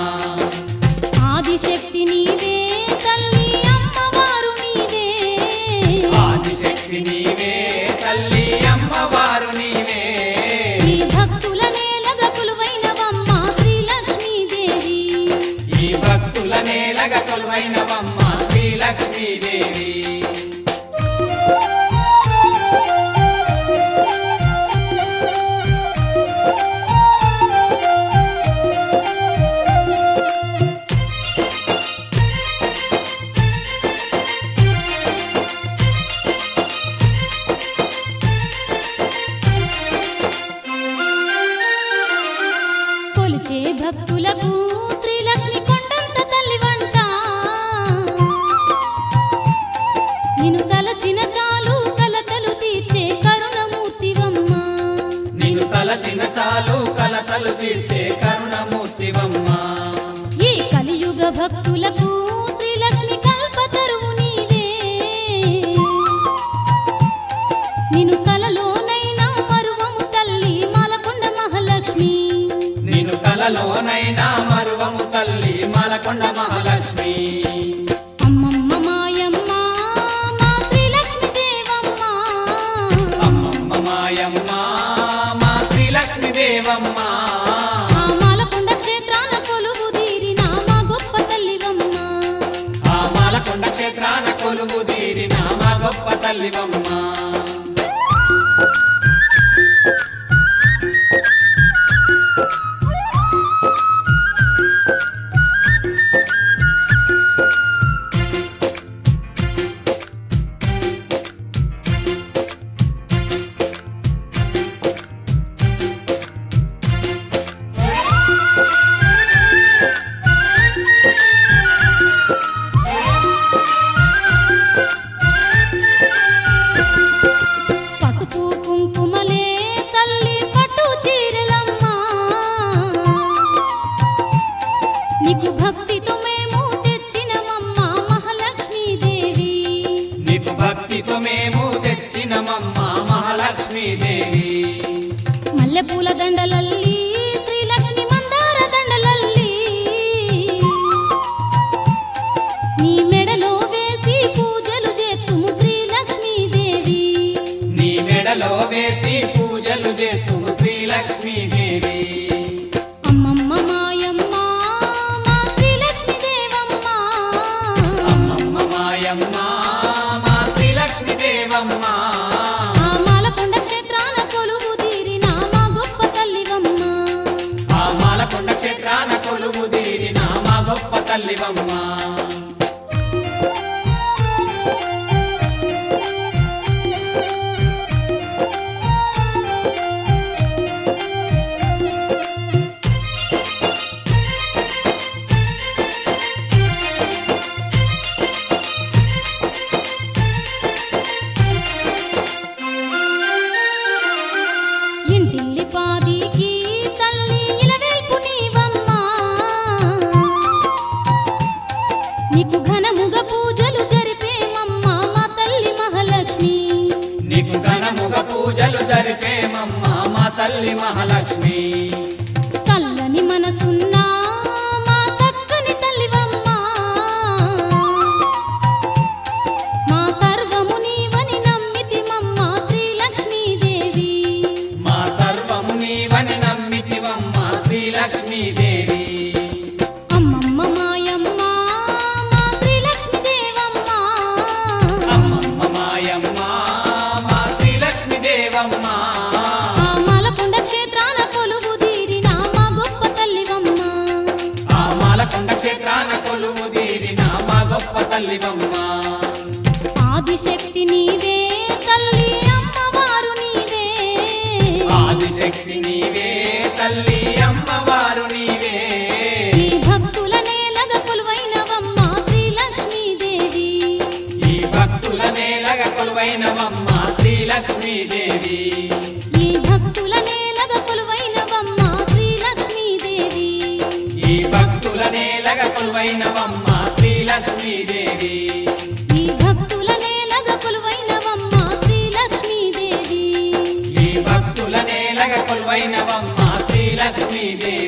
ఆదిశక్తి నీవే తల్లి అమ్మవారు నీవే ఆదిశక్తి నీవే తల్లి అమ్మవారు నీవే ఈ భక్తుల నేలగ కొలువైనవమ్మ శ్రీలక్ష్మీదేవి ఈ భక్తుల నేలగ కొలువైనవమ్మ శ్రీలక్ష్మీదేవి కొలిచే భక్తులకు శ్రీలక్ష్మి కొండంత తల్లి వంట నిన్ను తలచిన చాలు కలతలు తీర్చే కరుణమూర్తివమ్మ నిన్ను తలచిన చాలు కలతలు తీర్చే కరుణమూర్తివమ్మ ఈ కలియుగ భక్తులకు శ్రీలక్ష్మి కల్పతరువు నీవే నిన్ను కలలోనైనా మరువము తల్లి మాలకొండ మహాలక్ష్మి నిన్ను కలలోనైనా మరువము తల్లి మాలకొండ మహాలక్ష్మి అమ్మమ్మ మాయమ్మ మా శ్రీలక్ష్మి దేవమ్మ అమ్మమ్మ మాయమ్మ మా శ్రీలక్ష్మి దేవమ్మ ఆ మాలకొండ క్షేత్రాన కొలువు తీరిన మా గొప్ప తల్లివమ్మ ఆ మాలకొండ క్షేత్రాన కొలువు తీరిన మా గొప్ప తల్లివమ్మ పసుపు కుంకుమలే తల్లి పట్టు చీరలమ్మ నీకు భక్తితో మేము తెచ్చినమమ్మ మహాలక్ష్మీదేవి నీకు భక్తితో మేము తెచ్చినమమ్మ మహాలక్ష్మీదేవి మల్లెపూల దండలల్లి శ్రీలక్ష్మి మందార దండలల్లి నీ మెడలో వేసి పూజలు చేతుము శ్రీలక్ష్మీదేవి నీ మెడలో వేసి పూజలు చేతుము శ్రీలక్ష్మీదేవి అమ్మమ్మ మాయమ్మ మా శ్రీలక్ష్మి దేవమ్మ అమ్మమ్మ మాయమ్మ మా శ్రీలక్ష్మి దేవమ్మ ఆ మాలకొండ క్షేత్రాన కొలువు తీరిన మా గొప్ప తల్లివమ్మ ఆ మాలకొండ క్షేత్రాన కొలువు తీరిన మా గొప్ప తల్లివమ్మ ఇంటిల్లి పాదికి తల్లి ఇలవేల్పు నీవమ్మ నీకు ఘనముగ పూజలు జరిపేమమ్మ మా తల్లి మహాలక్ష్మి నీకు ఘనముగ పూజలు జరిపేమమ్మ మా తల్లి మహాలక్ష్మి చల్లని మనసున్న మా చక్కని తల్లివమ్మ మా సర్వము నీవని నమ్మితిమమ్మ శ్రీలక్ష్మీదేవి మా సర్వము నీవని నమ్మితివమ్మ శ్రీలక్ష్మీదేవి అమ్మమ్మ మాయమ్మ మా శ్రీలక్ష్మి దేవమ్మ అమ్మమ్మ మాయమ్మ మా శ్రీలక్ష్మి దేవమ్మ ఆ మాలకొండ క్షేత్రాన కొలువు తీరిన మా గొప్ప తల్లివమ్మ ఆ మాలకొండ క్షేత్రాన కొలువు తీరిన మా గొప్ప తల్లివమ్మ ఆదిశక్తి నీవే తల్లి అమ్మవారు నీవే ఆదిశక్తి నీవే తల్లి అమ్మవారు నీవే ఈ భక్తుల నేలగ కొలువైనవమ్మ శ్రీలక్ష్మీదేవి ఈ భక్తుల నేలగ కొలువైనవమ్మ శ్రీలక్ష్మీదేవి ఈ భక్తుల నేలగ కొలువైనవమ్మ శ్రీలక్ష్మీదేవి ఈ భక్తుల నేలగ కొలువైనవమ్మ శ్రీలక్ష్మీదేవి ఈ భక్తుల నేలగ కొలువైనవమ్మ శ్రీలక్ష్మీదేవి ఈ భక్తుల నేలగ కొలువైనవమ్మ శ్రీలక్ష్మీదేవి